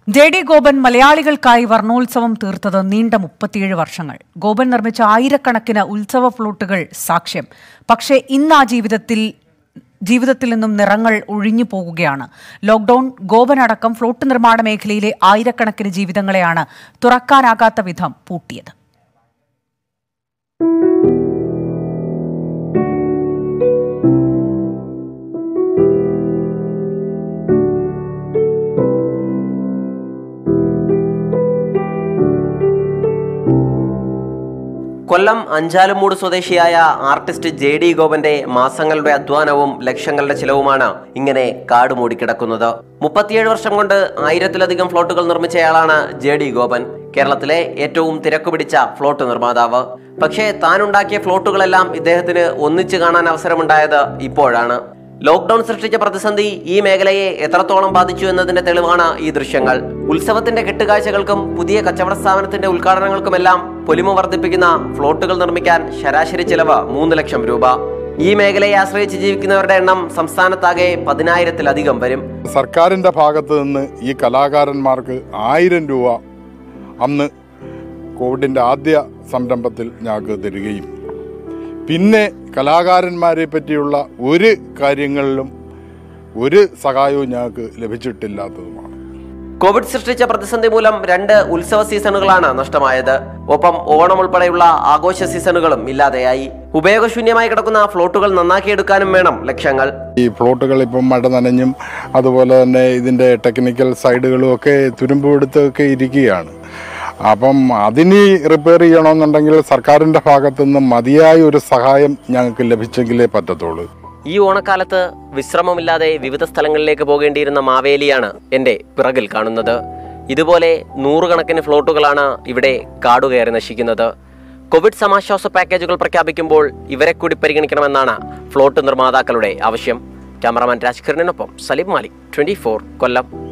J D Gopan മലയാളികൾക്കായി വർണ്ണോത്സവം തീർത്തത് നീണ്ട മുപ്പത്തിയേഴ് വർഷങ്ങൾ ഗോപൻ നിർമ്മിച്ച ആയിരക്കണക്കിന് ഉത്സവ ഫ്ലോട്ടുകൾ സാക്ഷ്യം പക്ഷേ ഇന്ന് ആ ജീവിതത്തിൽ ജീവിതത്തിൽ നിന്നും നിറങ്ങൾ ഒഴിഞ്ഞു പോകുകയാണ് ലോക്ഡൌൺ ഗോപൻ അടക്കം ഫ്ലോട്ട് നിർമ്മാണ മേഖലയിലെ ആയിരക്കണക്കിന് ജീവിതങ്ങളെയാണ് തുറക്കാനാകാത്ത വിധം പൂട്ടിയത് കൊല്ലം അഞ്ചാലുമൂട് സ്വദേശിയായ ആർട്ടിസ്റ്റ് ജെ ഡി ഗോപന്റെ മാസങ്ങളുടെ അധ്വാനവും ലക്ഷങ്ങളുടെ ചിലവുമാണ് ഇങ്ങനെ കാട് മൂടിക്കിടക്കുന്നത് മുപ്പത്തിയേഴ് വർഷം കൊണ്ട് ആയിരത്തിലധികം ഫ്ലോട്ടുകൾ നിർമ്മിച്ചയാളാണ് ജെ ഡി ഗോപൻ കേരളത്തിലെ ഏറ്റവും തിരക്കുപിടിച്ച ഫ്ലോട്ട് നിർമ്മാതാവ് പക്ഷേ താനുണ്ടാക്കിയ ഫ്ലോട്ടുകളെല്ലാം ഇദ്ദേഹത്തിന് ഒന്നിച്ചു കാണാൻ അവസരമുണ്ടായത് ഇപ്പോഴാണ് ലോക്ഡൌൺ സൃഷ്ടിച്ച പ്രതിസന്ധി ഈ മേഖലയെ എത്രത്തോളം ബാധിച്ചു എന്നതിന്റെ തെളിവാണ് ഈ ദൃശ്യങ്ങൾ ഉത്സവത്തിന്റെ കെട്ടുകാഴ്ചകൾക്കും പുതിയ കച്ചവട സ്ഥാപനത്തിന്റെ ഉദ്ഘാടനങ്ങൾക്കുമെല്ലാം പൊലിമ വർദ്ധിപ്പിക്കുന്ന ഫ്ലോട്ടുകൾ നിർമ്മിക്കാൻ ശരാശരി ചെലവ് മൂന്ന് ലക്ഷം രൂപ ഈ മേഖലയെ ആശ്രയിച്ച് ജീവിക്കുന്നവരുടെ എണ്ണം സംസ്ഥാനത്താകെ പതിനായിരത്തിലധികം വരും സർക്കാരിൻ്റെ ഭാഗത്ത് നിന്ന് ഈ കലാകാരന്മാർക്ക് ആയിരം രൂപ അന്ന് കോവിഡിൻ്റെ ആദ്യ സംരംഭത്തിൽ ഞങ്ങൾക്ക് തരികയും പിന്നെ കലാകാരന്മാരെ പറ്റിയുള്ള ഒരു കാര്യങ്ങളിലും ഒരു സഹായവും ഞങ്ങൾക്ക് ലഭിച്ചിട്ടില്ലാത്തതുമാണ് കോവിഡ് സൃഷ്ടിച്ച പ്രതിസന്ധി മൂലം രണ്ട് ഉത്സവ സീസണുകളാണ് നഷ്ടമായത് ഒപ്പം ഓണം ഉൾപ്പെടെയുള്ള ആഘോഷ സീസണുകളും ഇല്ലാതെയായി ഉപയോഗശൂന്യമായി കിടക്കുന്ന ഫ്ലോട്ടുകൾ നന്നാക്കിയെടുക്കാനും വേണം ലക്ഷ്യങ്ങൾ ഈ ഫ്ലോട്ടുകൾ ഇപ്പം മഴ നനഞ്ഞും അതുപോലെ തന്നെ ഇതിൻ്റെ ടെക്നിക്കൽ സൈഡുകളും ഒക്കെ തുരുമ്പ് എടുത്തൊക്കെ ഇരിക്കുകയാണ് അപ്പം അതിന് റിപ്പയർ ചെയ്യണമെന്നുണ്ടെങ്കിൽ സർക്കാരിൻ്റെ ഭാഗത്തു നിന്ന് മതിയായ ഒരു സഹായം ഞങ്ങൾക്ക് ലഭിച്ചെങ്കിലേ പറ്റത്തുള്ളൂ ഈ ഓണക്കാലത്ത് വിശ്രമമില്ലാതെ വിവിധ സ്ഥലങ്ങളിലേക്ക് പോകേണ്ടിയിരുന്ന മാവേലിയാണ് എൻ്റെ പിറകിൽ കാണുന്നത് ഇതുപോലെ നൂറുകണക്കിന് ഫ്ലോട്ടുകളാണ് ഇവിടെ കാടുകയറി നശിക്കുന്നത് കോവിഡ് സമാശ്വാസ പാക്കേജുകൾ പ്രഖ്യാപിക്കുമ്പോൾ ഇവരെ കൂടി പരിഗണിക്കണമെന്നാണ് ഫ്ലോട്ട് നിർമ്മാതാക്കളുടെ ആവശ്യം ക്യാമറാമാൻ രാജ്കിരണിനൊപ്പം സലീം മാലിക് ട്വന്റി കൊല്ലം